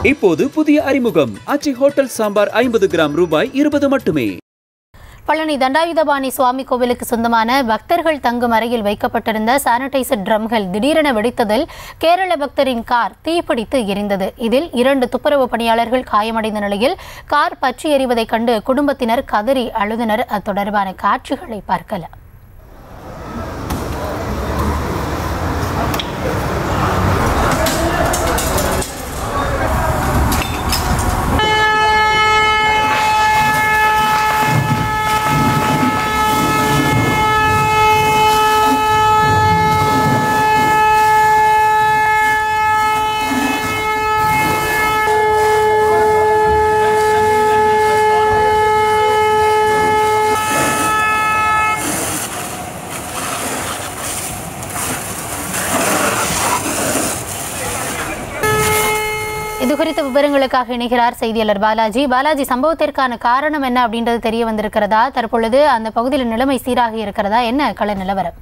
இப்போது புதிய அறிமுகம் அச்சி ஹோட்டல் சாம்பார் ஐம்பது கிராம் ரூபாய் இருபது மட்டுமே பழனி தண்டாயுதபாணி சுவாமி கோவிலுக்கு சொந்தமான பக்தர்கள் தங்கும் அறையில் வைக்கப்பட்டிருந்த சானிடைசர் ட்ரம்கள் திடீரென வெடித்ததில் கேரள பக்தரின் கார் தீப்பிடித்து எரிந்தது இதில் இரண்டு துப்புரவு பணியாளர்கள் காயமடைந்த நிலையில் கார் பற்றி எறிவதைக் கண்டு குடும்பத்தினர் கதறி அழுதனர் அது தொடர்பான காட்சிகளை பார்க்கலாம் இது குறித்த விவரங்களுக்காக இணைகிறார் செய்தியாளர் பாலாஜி பாலாஜி சம்பவத்திற்கான காரணம் என்ன அப்படின்றது தெரிய வந்திருக்கிறதா தற்பொழுது அந்த பகுதியில் நிலைமை சீராக இருக்கிறதா என்ன கள நிலவரம்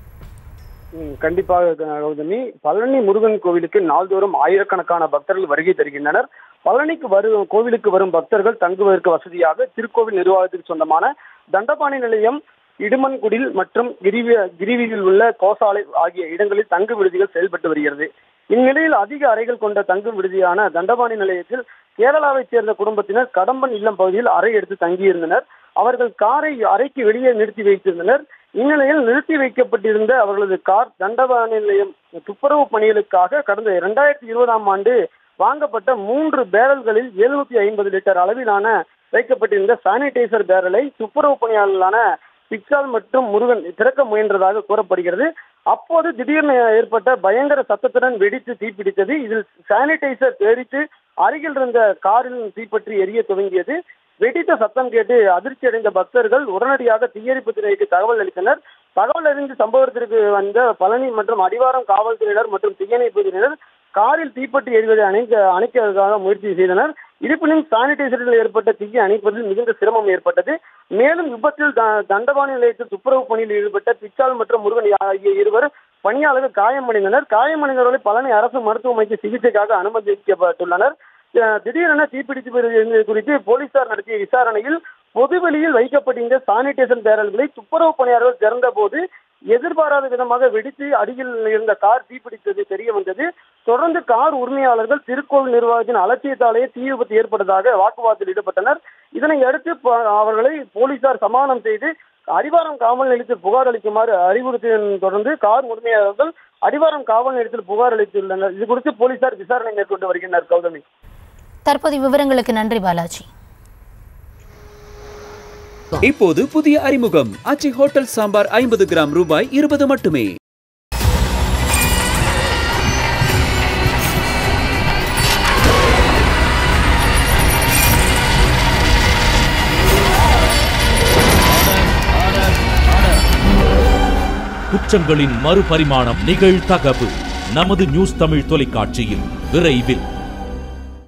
ம், கண்டிப்பாக க- கௌதமி பழனி முருகன் கோவிலுக்கு நாள்தோறும் ஆயிரக்கணக்கான பக்தர்கள் வருகை தருகின்றனர் பழனிக்கு வரும் கோவிலுக்கு வரும் பக்தர்கள் தங்குவதற்கு வசதியாக திருக்கோவில் நிர்வாகத்துக்கு சொந்தமான தண்டபாணி நிலையம் இடுமன்குடில் மற்றும் கிரிவி கிரிவியில் உள்ள கோசாலை ஆகிய இடங்களில் தங்கு விடுதிகள் செயல்பட்டு வருகிறது இந்நிலையில் அதிக அறைகள் கொண்ட தங்கும் விடுதியான தண்டபாணி நிலையத்தில் கேரளாவைச் சேர்ந்த குடும்பத்தினர் கடம்பன் இல்லம் பகுதியில் அறை எடுத்து தங்கியிருந்தனர் அவர்கள் காரை அறைக்கு வெளியே நிறுத்தி வைத்திருந்தனர் இந்நிலையில் நிறுத்தி வைக்கப்பட்டிருந்த அவர்களது கார் தண்டபாணி நிலையம் துப்புரவு பணிகளுக்காக கடந்த இரண்டாயிரத்தி இருபதாம் ஆண்டு வாங்கப்பட்ட மூன்று பேரல்களில் எழுநூத்தி ஐம்பது லிட்டர் அளவிலான வைக்கப்பட்டிருந்த சானிடைசர் பேரலை துப்புரவு பணியாளர்களான பிக்சால் மற்றும் முருகன் திறக்க முயன்றதாக கூறப்படுகிறது அப்போது திடீர்னு ஏற்பட்ட பயங்கர சத்தத்துடன் வெடித்து தீப்பிடித்தது இதில் சானிடைசர் தேடித்து அருகில் இருந்த காரில் தீப்பற்றி எரிய துவங்கியது வெடித்த சத்தம் கேட்டு அதிர்ச்சி அடைந்த பக்தர்கள் உடனடியாக தீயணைப்பு துறைக்கு தகவல் அளித்தனர் தகவல் அறிந்து சம்பவத்திற்கு வந்த பழனி மற்றும் அடிவாரம் காவல்துறையினர் மற்றும் தீயணைப்பு துறையினர் காரில் தீப்பற்றி எரிவதை அணைக்க அணைக்கிறதுக்காக முயற்சி செய்தனர் இருப்பினும் சானிடைசரில் ஏற்பட்ட தீயை அணைப்பதில் மிகுந்த சிரமம் ஏற்பட்டது மேலும் விபத்தில் த- தண்டபாணி நிலையத்தில் துப்புரவு பணியில் ஈடுபட்ட பிச்சால் மற்றும் முருகன் ஆகிய இருவர் பணியாளர்கள் காயமடைந்தனர் காயமடைந்தவர்களை பழனி அரசு மருத்துவமனைக்கு சிகிச்சைக்காக அனுமதிக்கப்பட்டுள்ளனர் அஹ் திடீரென தீப்பிடித்து வருவது குறித்து போலீசார் நடத்திய விசாரணையில் பொதுவெளியில் வைக்கப்பட்டிருந்த சானிடேஷன் பேரல்களை துப்புரவு பணியாளர்கள் திறந்த போது எதிர்பாராத விதமாக வெடித்து அருகில் இருந்த கார் தீப்பிடித்தது தெரிய வந்தது தொடர்ந்து கார் உரிமையாளர்கள் திருக்கோவில் நிர்வாகத்தின் அலட்சியத்தாலேயே தீ விபத்து ஏற்பட்டதாக வாக்குவாதத்தில் ஈடுபட்டனர் இதனை அடுத்து ப- அவர்களை போலீசார் சமாதானம் செய்து அடிவாரம் காவல் நிலையத்தில் புகார் அளிக்குமாறு அறிவுறுத்தியதன் தொடர்ந்து கார் உரிமையாளர்கள் அடிவாரம் காவல் நிலையத்தில் புகார் அளித்துள்ளனர் இது குறித்து போலீசார் விசாரணை மேற்கொண்டு வருகின்றனர் கௌதமி தற்போதைய விவரங்களுக்கு நன்றி பாலாஜி இப்போது புதிய அறிமுகம் அச்சி ஹோட்டல் சாம்பார் ஐம்பது கிராம் ரூபாய் இருபது மட்டுமே குற்றங்களின் மறுபரிமாணம் நிகழ்தகவு நமது நியூஸ் தமிழ் தொலைக்காட்சியில் விரைவில்